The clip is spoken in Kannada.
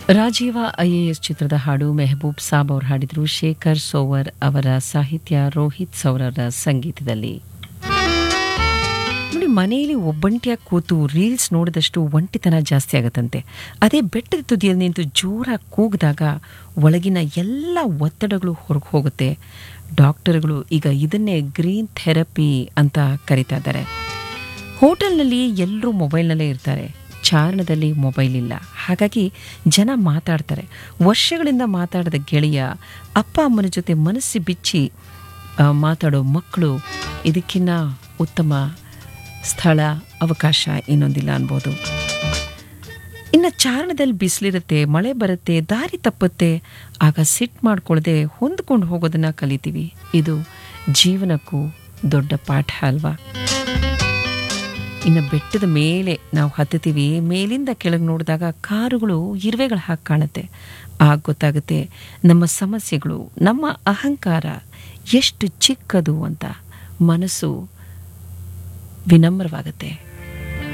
ರಾಜೀವ ಐಎಎಸ್ ಚಿತ್ರದ ಹಾಡು ಮೆಹಬೂಬ್ ಸಾಬ್ ಅವರು ಹಾಡಿದ್ರು ಶೇಖರ್ ಸೋವರ್ ಅವರ ಸಾಹಿತ್ಯ ರೋಹಿತ್ ಸೌರರ ಸಂಗೀತದಲ್ಲಿ ನೋಡಿ ಮನೆಯಲ್ಲಿ ಒಬ್ಬಂಟಿಯಾಗಿ ಕೂತು ರೀಲ್ಸ್ ನೋಡಿದಷ್ಟು ಒಂಟಿತನ ಜಾಸ್ತಿ ಆಗತ್ತಂತೆ ಅದೇ ಬೆಟ್ಟದ ತುದಿಯಲ್ಲಿ ನಿಂತು ಜೋರಾಗಿ ಕೂಗಿದಾಗ ಒಳಗಿನ ಎಲ್ಲ ಒತ್ತಡಗಳು ಹೊರಗೆ ಹೋಗುತ್ತೆ ಡಾಕ್ಟರ್ಗಳು ಈಗ ಇದನ್ನೇ ಗ್ರೀನ್ ಥೆರಪಿ ಅಂತ ಕರಿತಾ ಇದ್ದಾರೆ ಹೋಟೆಲ್ನಲ್ಲಿ ಎಲ್ಲರೂ ಮೊಬೈಲ್ನಲ್ಲೇ ಇರ್ತಾರೆ ಚಾರಣದಲ್ಲಿ ಮೊಬೈಲ್ ಇಲ್ಲ ಹಾಗಾಗಿ ಜನ ಮಾತಾಡ್ತಾರೆ ವರ್ಷಗಳಿಂದ ಮಾತಾಡದ ಗೆಳೆಯ ಅಪ್ಪ ಅಮ್ಮನ ಜೊತೆ ಮನಸ್ಸು ಬಿಚ್ಚಿ ಆ, ಮಾತಾಡೋ ಮಕ್ಕಳು ಇದಕ್ಕಿನ್ನ ಉತ್ತಮ ಸ್ಥಳ ಅವಕಾಶ ಇನ್ನೊಂದಿಲ್ಲ ಅನ್ಬೋದು ಇನ್ನು ಚಾರಣದಲ್ಲಿ ಬಿಸಿಲಿರುತ್ತೆ ಮಳೆ ಬರುತ್ತೆ ದಾರಿ ತಪ್ಪುತ್ತೆ ಆಗ ಸಿಟ್ ಮಾಡ್ಕೊಳ್ಳದೆ ಹೊಂದ್ಕೊಂಡು ಹೋಗೋದನ್ನ ಕಲಿತೀವಿ ಇದು ಜೀವನಕ್ಕೂ ದೊಡ್ಡ ಪಾಠ ಅಲ್ವಾ ಇನ್ನು ಬೆಟ್ಟದ ಮೇಲೆ ನಾವು ಹತ್ತುತ್ತೀವಿ ಮೇಲಿಂದ ಕೆಳಗೆ ನೋಡಿದಾಗ ಕಾರುಗಳು ಇರುವೆಗಳು ಹಾಕಿ ಕಾಣುತ್ತೆ ಆಗ ಗೊತ್ತಾಗುತ್ತೆ ನಮ್ಮ ಸಮಸ್ಯೆಗಳು ನಮ್ಮ ಅಹಂಕಾರ ಎಷ್ಟು ಚಿಕ್ಕದು ಅಂತ ಮನಸ್ಸು ವಿನಮ್ರವಾಗುತ್ತೆ